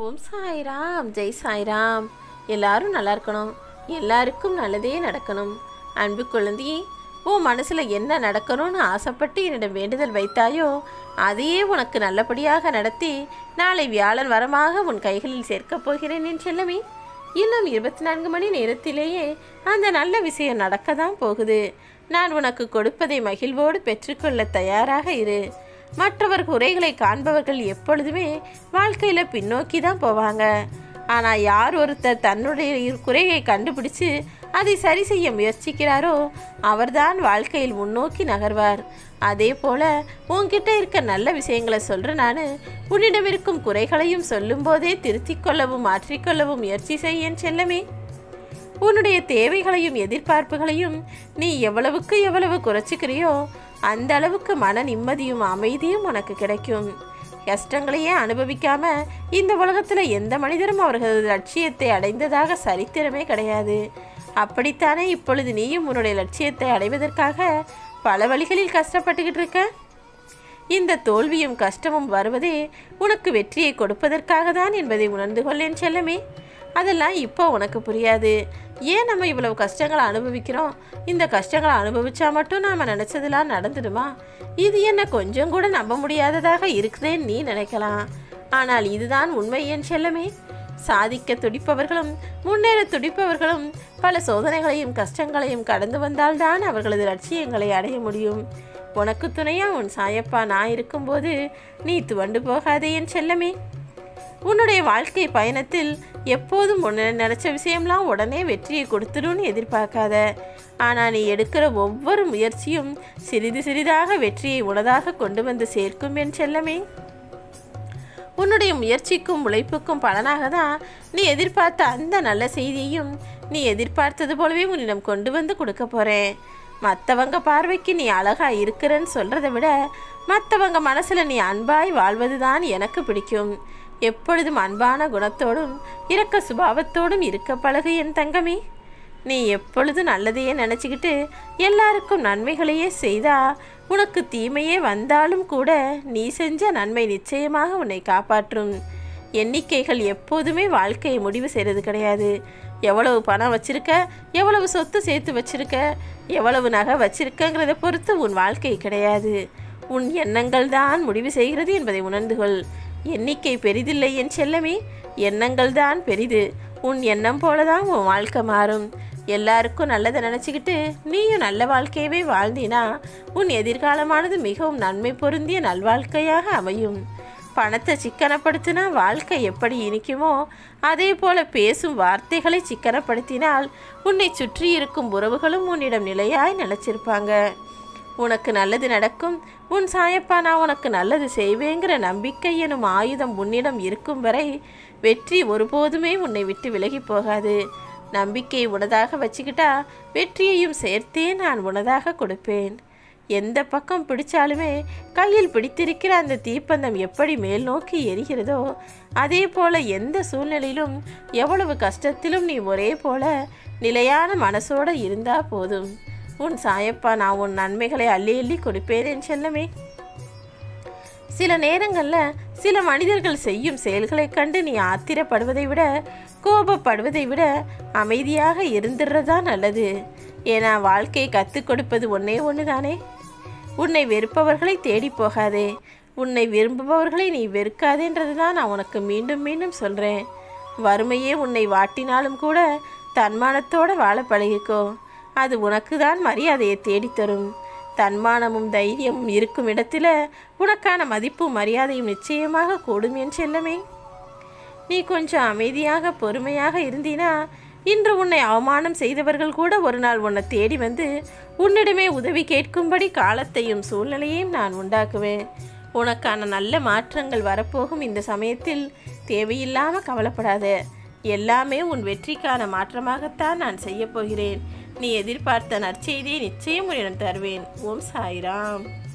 ஓம் சாய்ராம் ஜெய் சாய்ராம் எல்லாரும் நல்லா இருக்கணும் எல்லாருக்கும் நல்லதே நடக்கணும் அன்பு குழந்தையே உன் மனசில் என்ன நடக்கணும்னு ஆசைப்பட்டு என்னிடம் வேண்டுதல் வைத்தாயோ அதையே உனக்கு நல்லபடியாக நடத்தி நாளை வியாழன் வரமாக உன் கைகளில் சேர்க்கப் போகிறேன் என் செல்லமே இன்னும் இருபத்தி நான்கு மணி நேரத்திலேயே அந்த நல்ல விஷயம் நடக்க தான் போகுது நான் உனக்கு கொடுப்பதை மகிழ்வோடு பெற்றுக்கொள்ள தயாராக இரு மற்றவர் குறைகளை காண்பவர்கள் எப்பொழுதுமே வாழ்க்கையில் பின்னோக்கி தான் போவாங்க ஆனால் யார் ஒருத்தர் தன்னுடைய குறையை கண்டுபிடிச்சு அதை சரி செய்ய முயற்சிக்கிறாரோ அவர்தான் வாழ்க்கையில் முன்னோக்கி நகர்வார் அதே போல உன்கிட்ட இருக்க நல்ல விஷயங்களை சொல்கிற நான் உன்னிடம் இருக்கும் குறைகளையும் சொல்லும்போதே திருத்திக் கொள்ளவும் மாற்றிக்கொள்ளவும் முயற்சி செய்யேன் செல்லமே உன்னுடைய தேவைகளையும் எதிர்பார்ப்புகளையும் நீ எவ்வளவுக்கு எவ்வளவு குறைச்சிக்கிறியோ அந்த அளவுக்கு மன நிம்மதியும் அமைதியும் உனக்கு கிடைக்கும் கஷ்டங்களையே அனுபவிக்காம இந்த உலகத்தில் எந்த மனிதரும் அவர்களது லட்சியத்தை அடைந்ததாக சரித்திரமே கிடையாது அப்படித்தானே இப்பொழுது நீயும் உன்னுடைய லட்சியத்தை அடைவதற்காக பல வழிகளில் கஷ்டப்பட்டுக்கிட்டு இருக்க இந்த தோல்வியும் கஷ்டமும் வருவதே உனக்கு வெற்றியை கொடுப்பதற்காக தான் என்பதை உணர்ந்து கொள்ளேன் செல்லமே அதெல்லாம் இப்போ உனக்கு புரியாது ஏன் நம்ம இவ்வளவு கஷ்டங்களை அனுபவிக்கிறோம் இந்த கஷ்டங்களை அனுபவிச்சா மட்டும் நாம் நினச்சதெல்லாம் நடந்துடுமா இது என்ன கொஞ்சம் கூட நம்ப முடியாததாக இருக்குதேன்னு நீ நினைக்கலாம் ஆனால் இதுதான் உண்மை என் செல்லமே சாதிக்க துடிப்பவர்களும் முன்னேற துடிப்பவர்களும் பல சோதனைகளையும் கஷ்டங்களையும் கடந்து வந்தால்தான் அவர்களது லட்சியங்களை அடைய முடியும் உனக்கு துணையா உன் சாயப்பா நான் இருக்கும்போது நீ துவண்டு போகாதே என் செல்லமே உன்னுடைய வாழ்க்கை பயணத்தில் எப்போதும் உன்னை நினச்ச விஷயம்லாம் உடனே வெற்றியை கொடுத்துருன்னு எதிர்பார்க்காத ஆனால் நீ எடுக்கிற ஒவ்வொரு முயற்சியும் சிறிது சிறிதாக வெற்றியை உனதாக கொண்டு வந்து சேர்க்கும் என் செல்லமே உன்னுடைய முயற்சிக்கும் உழைப்புக்கும் பலனாக தான் நீ எதிர்பார்த்த அந்த நல்ல செய்தியையும் நீ எதிர்பார்த்தது போலவே உன்னிடம் கொண்டு வந்து கொடுக்க போகிறேன் மற்றவங்க பார்வைக்கு நீ அழகா இருக்கிறன்னு சொல்கிறத விட மற்றவங்க மனசில் நீ அன்பாய் வாழ்வது தான் எனக்கு பிடிக்கும் எப்பொழுதும் அன்பான குணத்தோடும் இரக்க சுபாவத்தோடும் இருக்க பழகு என் தங்கமே நீ எப்பொழுதும் நல்லதையே நினச்சிக்கிட்டு எல்லாருக்கும் நன்மைகளையே செய்தா உனக்கு தீமையே வந்தாலும் கூட நீ செஞ்ச நன்மை நிச்சயமாக உன்னை காப்பாற்றும் எண்ணிக்கைகள் எப்போதுமே வாழ்க்கையை முடிவு செய்கிறது கிடையாது எவ்வளவு பணம் வச்சிருக்க எவ்வளவு சொத்து சேர்த்து வச்சிருக்க எவ்வளவு நகை வச்சிருக்கங்கிறத பொறுத்து உன் வாழ்க்கை கிடையாது உன் எண்ணங்கள் தான் முடிவு செய்கிறது என்பதை உணர்ந்து கொள் எண்ணிக்கை பெரிதில்லை என் செல்லமே எண்ணங்கள் தான் பெரிது உன் எண்ணம் போல தான் உன் வாழ்க்கை மாறும் எல்லாருக்கும் நல்லதை நினச்சிக்கிட்டு நீயும் நல்ல வாழ்க்கையவே வாழ்ந்தினா உன் எதிர்காலமானது மிகவும் நன்மை பொருந்திய நல்வாழ்க்கையாக அமையும் பணத்தை சிக்கனப்படுத்தினா வாழ்க்கை எப்படி இனிக்குமோ அதே போல பேசும் வார்த்தைகளை சிக்கனப்படுத்தினால் உன்னை சுற்றி இருக்கும் உறவுகளும் உன்னிடம் நிலையாய் நிலச்சிருப்பாங்க உனக்கு நல்லது நடக்கும் உன் சாயப்பா நான் உனக்கு நல்லது செய்வேங்கிற நம்பிக்கை எனும் ஆயுதம் உன்னிடம் இருக்கும் வரை வெற்றி ஒருபோதுமே உன்னை விட்டு விலகி போகாது நம்பிக்கை உனதாக வச்சுக்கிட்டா வெற்றியையும் சேர்த்தே நான் உனதாக கொடுப்பேன் எந்த பக்கம் பிடிச்சாலுமே கையில் பிடித்திருக்கிற அந்த தீப்பந்தம் எப்படி மேல் நோக்கி எரிகிறதோ அதே போல எந்த சூழ்நிலையிலும் எவ்வளவு கஷ்டத்திலும் நீ ஒரே போல நிலையான மனசோட இருந்தா போதும் உன் சாயப்பா நான் உன் நன்மைகளை அள்ளி அள்ளி கொடுப்பேன் என் செல்லமே சில நேரங்களில் சில மனிதர்கள் செய்யும் செயல்களைக் கண்டு நீ ஆத்திரப்படுவதை விட கோபப்படுவதை விட அமைதியாக இருந்துடுறதா நல்லது ஏன்னா வாழ்க்கை கற்றுக் கொடுப்பது ஒன்றே ஒன்று தானே உன்னை வெறுப்பவர்களை தேடி போகாதே உன்னை விரும்புபவர்களை நீ வெறுக்காதேன்றது தான் நான் உனக்கு மீண்டும் மீண்டும் சொல்கிறேன் வறுமையே உன்னை வாட்டினாலும் கூட தன்மானத்தோடு வாழ பழகிக்கோ அது உனக்கு தான் மரியாதையை தேடித்தரும் தன்மானமும் தைரியமும் இருக்கும் இடத்துல உனக்கான மதிப்பும் மரியாதையும் நிச்சயமாக கூடும் என் செல்லமே நீ கொஞ்சம் அமைதியாக பொறுமையாக இருந்தீனா இன்று உன்னை அவமானம் செய்தவர்கள் கூட ஒரு நாள் உன்னை தேடி வந்து உன்னிடமே உதவி கேட்கும்படி காலத்தையும் சூழ்நிலையையும் நான் உண்டாக்குவேன் உனக்கான நல்ல மாற்றங்கள் வரப்போகும் இந்த சமயத்தில் தேவையில்லாமல் கவலைப்படாத எல்லாமே உன் வெற்றிக்கான மாற்றமாகத்தான் நான் செய்யப் போகிறேன் நீ எதிர்பார்த்த நற்செய்தியை நிச்சயம் உன்னிடம் தருவேன் ஓம் சாய்ராம்